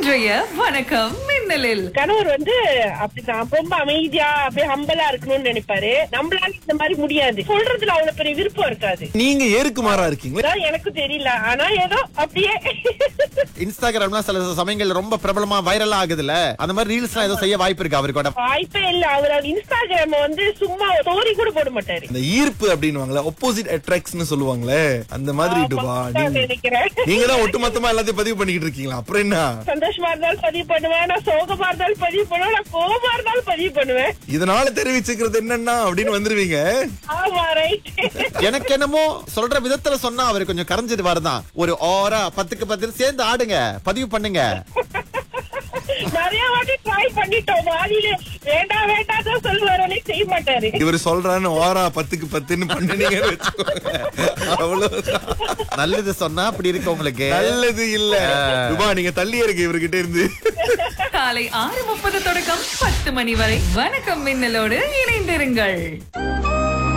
இன்றைய வணக்கம் மின்னலில் கணவர் வந்து அப்படிதான் ரொம்ப அமைதியா அப்படியே ஹம்பலா இருக்கணும்னு நினைப்பாரு நம்மளால இந்த மாதிரி முடியாது சொல்றதுல அவ்வளவு பெரிய விருப்பம் இருக்காது நீங்க ஏறுக்குமாறா இருக்கீங்களா அதான் எனக்கு தெரியல ஆனா ஏதோ அப்படியே இன்ஸ்டாகிராம்லாம் சில சமயங்கள்ல ரொம்ப பிரபலமா வைரலா ஆகுதுல்ல அந்த மாதிரி ரீல்ஸ்லாம் ஏதோ செய்ய வாய்ப்பு இருக்கு அவருக்கு வாய்ப்பே இல்ல அவர் இன்ஸ்டாகிராம வந்து சும்மா ஸ்டோரி கூட போட மாட்டாரு இந்த ஈர்ப்பு அப்படின்னுவாங்களே ஒப்போசிட் அட்ராக்ட்ஸ்னு சொல்லுவாங்களே அந்த மாதிரி டுபா ஆமா, நீங்க நினைக்கிறேன் நீங்க தான் ஒட்டுமொத்தமா எல்லாத்தையும் பதிவு பண்ணிக்கிட்டு இருக்கீங்களா அப்புறம் என்ன சந்தோஷமா இருந்தாலும் பதிவு பண்ணுவேன் நான் சோகமா இருந்தாலும் பதிவு பண்ணுவேன் நான் கோபமா இருந்தாலும் பதிவு பண்ணுவேன் இதனால தெரிவிச்சுக்கிறது என்னன்னா அப்படின்னு வந்துருவீங்க ஆமா ரைட் எனக்கு என்னமோ சொல்ற விதத்துல சொன்னா அவர் கொஞ்சம் கரைஞ்சது வரதான் ஒரு ஓரா பத்துக்கு பத்து சேர்ந்து ஆடுங்க பதிவு பண்ணுங்க நிறைய வாட்டி ட்ரை பண்ணிட்டோம் வாதியில வேண்டாம் வேண்டாம் தான் சொல்லுவாரு ஆனா செய்ய மாட்டாரு இவர் சொல்றான்னு ஓரா பத்துக்கு பத்துன்னு பண்ணுனீங்கன்னு வச்சுக்கோங்க அவ்வளவுதான் நல்லது சொன்னா அப்படி இருக்கு உங்களுக்கு நல்லது இல்ல ரூபா நீங்க தள்ளி இருக்கு இவர்கிட்ட இருந்து காலை ஆறு முப்பது தொடக்கம் பத்து மணி வரை வணக்கம் மின்னலோடு இணைந்திருங்கள்